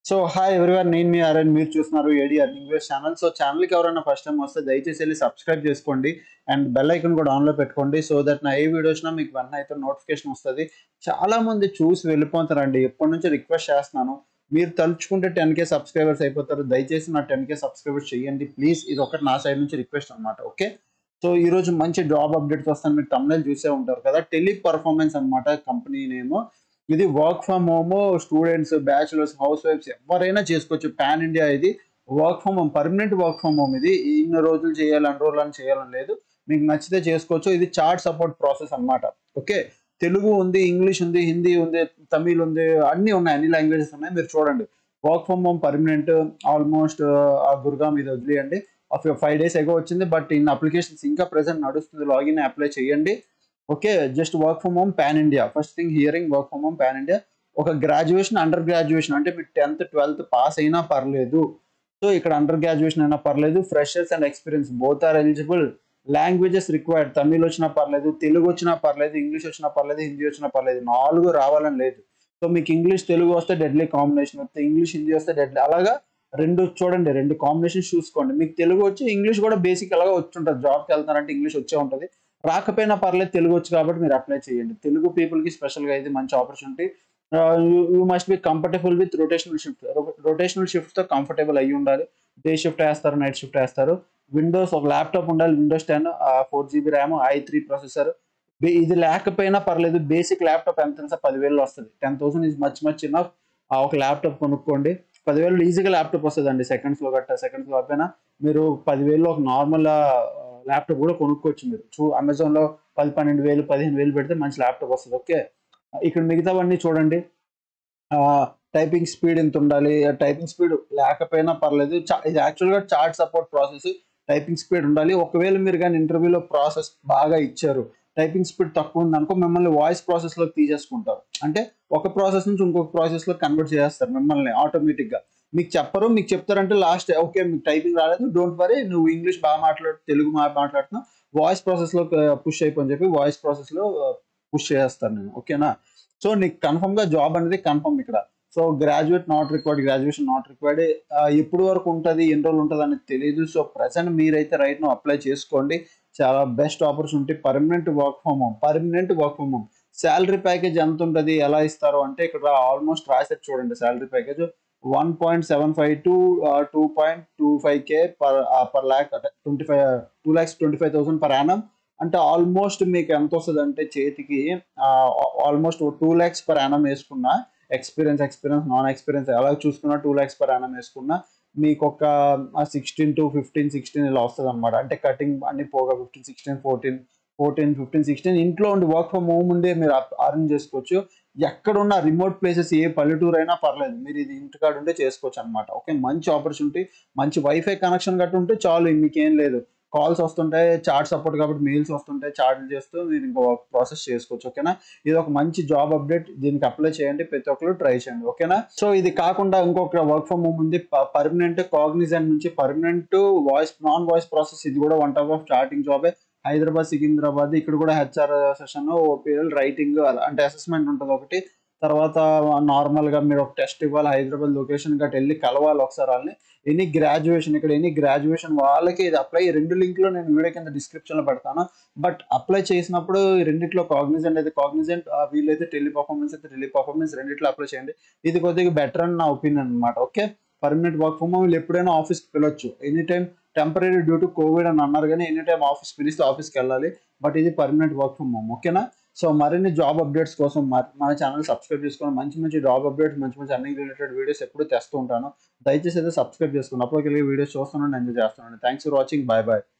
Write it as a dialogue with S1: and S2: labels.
S1: so hi everyone నేను మీ ఆర్ఎన్ మీరు చూస్తున్నారు AD earning ways channel so ఛానల్కి ఎవరైనా ఫస్ట్ టైం వస్తే దయచేసి వెళ్ళి సబ్స్క్రైబ్ చేసుకోండి అండ్ బెల్ ఐకన్ కూడా ఆన్లో పెట్టుకోండి సో దట్ నా ఏ వీడియో వచ్చినా మీకు వెంటనే అయితే నోటిఫికేషన్ వస్తుంది చాలా మంది చూసి వెళ్ళిపోతారండి ఎప్పటి నుంచి రిక్వెస్ట్ చేస్తున్నాను మీరు తలుచుకుంటే టెన్ కే సబ్స్క్రైబర్స్ అయిపోతారు దయచేసి నా టెన్ కే సబ్స్క్రైబర్స్ చేయండి ప్లీజ్ ఇది ఒకటి నా సైడ్ నుంచి రిక్వెస్ట్ అనమాట ఓకే సో ఈ రోజు మంచి జాబ్ అప్డేట్స్ వస్తాను మీరు తమిళ చూసే ఉంటారు కదా టెలి పర్ఫార్మెన్స్ అనమాట కంపెనీ నేమ్ ఇది work from home students bachelors house wives ఎవరైనా చేసుకోవచ్చు పాన్ ఇండియా ఇది work from home permanent work from home ఇది ఇన్ని రోజులు చేయాలి అన్ని రోజులు అని చేయాలని లేదు మీకు నచ్చితే చేసుకోవచ్చు ఇది చార్ట్ సపోర్ట్ ప్రాసెస్ అన్నమాట ఓకే తెలుగు ఉంది ఇంగ్లీష్ ఉంది హిందీ ఉంది తమిళ్ ఉంది అన్ని ఉన్నాయి అన్ని లాంగ్వేజెస్ ఉన్నాయి మీరు చూడండి work from home permanent almost ఆ గురుగాం ఇది వదిలేయండి ఫైవ్ డేస్ ఎగో వచ్చింది బట్ ఇన్ అప్లికేషన్స్ ఇంకా ప్రెసెంట్ నడుస్తుంది లాగిన్ అప్లై చేయండి okay just work from home pan India first thing hearing work from home pan India ఒక గ్రాడ్యుయేషన్ అండర్ గ్రాడ్యుయేషన్ అంటే మీరు టెన్త్ ట్వెల్త్ పాస్ అయినా పర్లేదు సో ఇక్కడ అండర్ గ్రాడ్యుయేషన్ అయినా పర్లేదు freshers and experience both are eligible languages required Tamil వచ్చినా పర్లేదు తెలుగు వచ్చినా పర్లేదు ఇంగ్లీష్ వచ్చినా పర్లేదు హిందీ వచ్చినా పర్లేదు నాలుగు రావాలని లేదు సో మీకు ఇంగ్లీష్ తెలుగు వస్తే డెడ్లీ కాంబినేషన్ వస్తే ఇంగ్లీష్ హిందీ వస్తే డెడ్లీ అలాగా రెండు చూడండి రెండు కాంబినేషన్స్ చూసుకోండి మీకు తెలుగు వచ్చి ఇంగ్లీష్ కూడా బేసిక్ అలాగా వచ్చి ఉంటుంది జాబ్కి వెళ్తారంటే ఇంగ్లీష్ వచ్చే ఉంటుంది రాకపోయినా పర్లేదు తెలుగు వచ్చి కాబట్టి మీరు అప్లై చేయండి తెలుగు పీపుల్కి స్పెషల్గా ఇది మంచి opportunity you must be comfortable with rotational shift rotational షిఫ్ట్తో కంఫర్టబుల్ అయ్యి ఉండాలి డే షిఫ్ట్ వేస్తారు నైట్ షిఫ్ట్ వేస్తారు విండోస్ ఒక ల్యాప్టాప్ ఉండాలి Windows ten four GB RAM I three processor ఇది లేకపోయినా పర్లేదు బేసిక్ ల్యాప్టాప్ ఎంత తెలుసా పదివేలు వస్తుంది ten thousand is much much enough ఒక ల్యాప్టాప్ కొనుక్కోండి పదివేలు ఈజీగా ల్యాప్టాప్ వస్తుంది అండి సెకండ్స్లో గట్ట సెకండ్స్లో అయిపోయినా మీరు పదివేలు ఒక నార్మల్ ల్యాప్టాప్ కూడా కొనుక్కోవచ్చు మీరు చూ అమెజాన్లో పది పన్నెండు వేలు పదిహేను వేలు పెడితే మంచి ల్యాప్టాప్ వస్తుంది ఓకే ఇక్కడ మిగతావన్నీ చూడండి టైపింగ్ స్పీడ్ ఎంత ఉండాలి టైపింగ్ స్పీడ్ లేకపోయినా పర్లేదు ఇది యాక్చువల్గా chat support process typing speed ఉండాలి ఒకవేళ మీరు కానీ ఇంటర్వ్యూలో ప్రాసెస్ బాగా ఇచ్చారు టైపింగ్ స్పీడ్ తక్కువ ఉంది అనుకో మిమ్మల్ని వాయిస్ ప్రాసెస్లోకి తీసేసుకుంటారు అంటే ఒక ప్రాసెస్ నుంచి ఇంకొక ప్రాసెస్లో కన్వర్ట్ చేస్తారు మిమ్మల్ని ఆటోమేటిక్గా మీకు చెప్పరు మీకు చెప్తారంటే లాస్ట్ ఓకే మీకు టైపింగ్ రాలేదు డోంట్ వరీ నువ్వు ఇంగ్లీష్ బాగా మాట్లాడు తెలుగు బాగా మాట్లాడుతున్నావు వాయిస్ ప్రాసెస్లో పుష్ అయిపోయి చెప్పి వాయిస్ ప్రాసెస్లో పుష్ చేస్తాను నేను ఓకేనా సో నీకు కన్ఫర్మ్గా జాబ్ అనేది కన్ఫర్మ్ ఇక్కడ so graduate not required graduation not required ఎప్పుడు వరకు ఉంటుంది ఎన్ని రోజులు ఉంటుంది అనేది తెలియదు సో ప్రజెంట్ మీరైతే రైట్ నో అప్లై చేసుకోండి చాలా best opportunity permanent work from home permanent work from home salary package ఎంత ఉంటుంది ఎలా ఇస్తారు అంటే ఇక్కడ ఆల్మోస్ట్ రాసేది చూడండి salary package one point seven five to two point two five K per per lakh twenty five two lakhs twenty five thousand per annum అంటే almost మీకు ఎంత వస్తుంది అంటే చేతికి almost two lakhs per annum వేసుకున్నా ఎక్స్పీరియన్స్ ఎక్స్పీరియన్స్ నాన్ ఎక్స్పీరియన్స్ ఎలా చూసుకున్నా two lakhs per annum వేసుకున్నా మీకు ఒక సిక్స్టీన్ టు ఫిఫ్టీన్ సిక్స్టీన్ ఇలా వస్తుంది అనమాట అంటే కటింగ్ అన్ని పోగా fifteen sixteen fourteen fourteen fifteen sixteen ఇంట్లో ఉండి వర్క్ ఫ్రమ్ హోమ్ ఉండే మీరు అరేంజ్ చేసుకోవచ్చు ఎక్కడున్న రిమోట్ ప్లేసెస్ ఏ పల్లెటూరు అయినా పర్లేదు మీరు ఇది ఇంటికాడ ఉంటే చేసుకోవచ్చు అనమాట ఓకే మంచి ఆపర్చునిటీ మంచి వైఫై కనెక్షన్ గట్టు ఉంటే చాలు మీకేం లేదు కాల్స్ వస్తుంటాయి చాట్ సపోర్ట్ కాబట్టి మెయిల్స్ వస్తుంటాయి చాట్లు చేస్తూ మీరు ఇంకో ప్రాసెస్ చేసుకోవచ్చు ఓకేనా ఇది ఒక మంచి జాబ్ అప్డేట్ దీనికి అప్లై చేయండి ప్రతి ఒక్కరు ట్రై చేయండి ఓకేనా సో ఇది కాకుండా ఇంకొక వర్క్ ఫ్రమ్ హోమ్ ఉంది పర్మనెంట్ కాగ్నిజెంట్ నుంచి permanent voice non voice process ఇది కూడా వన్ టైప్ ఆఫ్ స్టార్టింగ్ జాబే హైదరాబాద్ సికింద్రాబాద్ ఇక్కడ కూడా హెచ్ఆర్ సెషన్ ఓపీఎల్ రైటింగ్ అంటే అసెస్మెంట్ ఉంటుంది ఒకటి తర్వాత నార్మల్గా మీరు ఒక టెస్ట్ ఇవ్వాలి హైదరాబాద్ లొకేషన్ గట్టి వెళ్ళి కలవాలి ఒకసారి వాళ్ళని ఎనీ గ్రాడ్యుయేషన్ ఇక్కడ ఎనీ గ్రాడ్యుయేషన్ వాళ్ళకి ఇది అప్లై రెండు లింక్లో నేను వీడియో కింద డిస్క్రిప్షన్లో పెడతాను బట్ అప్లై చేసినప్పుడు రెండిట్లో కాగ్నిజెంట్ అయితే కాగ్నిజెంట్ వీళ్ళైతే టెలి పర్ఫార్మెన్స్ అయితే టెలి పర్ఫార్మెన్స్ రెండిట్లో అప్లై చేయండి ఇది కొద్దిగా బెటర్ అని నా ఒపీనియన్ అనమాట ఓకే పర్మనెంట్ వర్క్ ఫ్రమ్ వీళ్ళు ఎప్పుడైనా ఆఫీస్కి వెళ్ళొచ్చు any time temporary due to Covid అని అన్నారు కానీ ఎనీ టైం ఆఫీస్ పిలిస్తే ఆఫీస్కి వెళ్ళాలి బట్ ఇది పర్మనెంట్ వర్క్ ఫ్రమ్ హోమ్ ఓకేనా సో మరిన్ని జాబ్ అప్డేట్స్ కోసం మన ఛానల్ సబ్స్క్రైబ్ చేసుకొని మంచి మంచి జాబ్ అప్డేట్స్ మంచి మంచి అన్ని రిలేటెడ్ వీడియోస్ ఎప్పుడు తెస్తూ ఉంటాను దయచేసి అయితే సబ్స్క్రైబ్ చేసుకోండి అప్పటికి వీడియోస్ చూస్తున్నాను ఎంజాయ్ చేస్తున్నాను thanks for watching bye bye